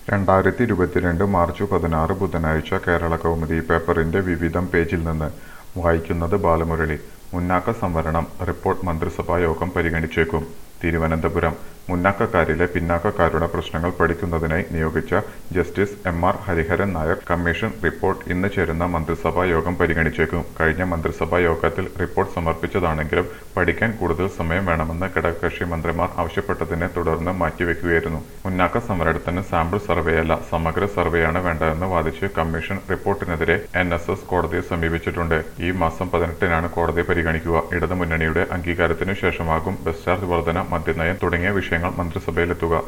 രണ്ടായിരത്തി ഇരുപത്തിരണ്ട് മാർച്ച് പതിനാറ് ബുധനാഴ്ച കേരള കൗമുദി പേപ്പറിന്റെ വിവിധം പേജിൽ നിന്ന് വായിക്കുന്നത് ബാലമുരളി മുന്നാക്ക സംവരണം റിപ്പോർട്ട് മന്ത്രിസഭാ യോഗം പരിഗണിച്ചേക്കും തിരുവനന്തപുരം മുന്നാക്കക്കാരിലെ പിന്നാക്കക്കാരുടെ പ്രശ്നങ്ങൾ പഠിക്കുന്നതിനായി നിയോഗിച്ച justice M R Hariharan Nair commission report ഇന്ന് ചേരുന്ന മന്ത്രിസഭാ യോഗം പരിഗണിച്ചേക്കും കഴിഞ്ഞ മന്ത്രിസഭാ യോഗത്തിൽ റിപ്പോർട്ട് സമർപ്പിച്ചതാണെങ്കിലും പഠിക്കാൻ കൂടുതൽ സമയം വേണമെന്ന് ഘടകകക്ഷി മന്ത്രിമാർ ആവശ്യപ്പെട്ടതിനെ തുടർന്ന് മാറ്റിവെക്കുകയായിരുന്നു മുന്നാക്ക സമരത്തിന് സാമ്പിൾ സർവേയല്ല സമഗ്ര സർവേയാണ് വേണ്ടതെന്ന് വാദിച്ച് കമ്മീഷൻ റിപ്പോർട്ടിനെതിരെ എൻ എസ് എസ് കോടതിയെ സമീപിച്ചിട്ടുണ്ട് ഈ മാസം പതിനെട്ടിനാണ് കോടതി പരിഗണിക്കുക ഇടതുമുന്നണിയുടെ അംഗീകാരത്തിനു ശേഷമാകും ബസ് ചാർജ് വർധന മദ്യനയം തുടങ്ങിയ വിഷയങ്ങൾ മന്ത്രിസഭയിലെത്തുക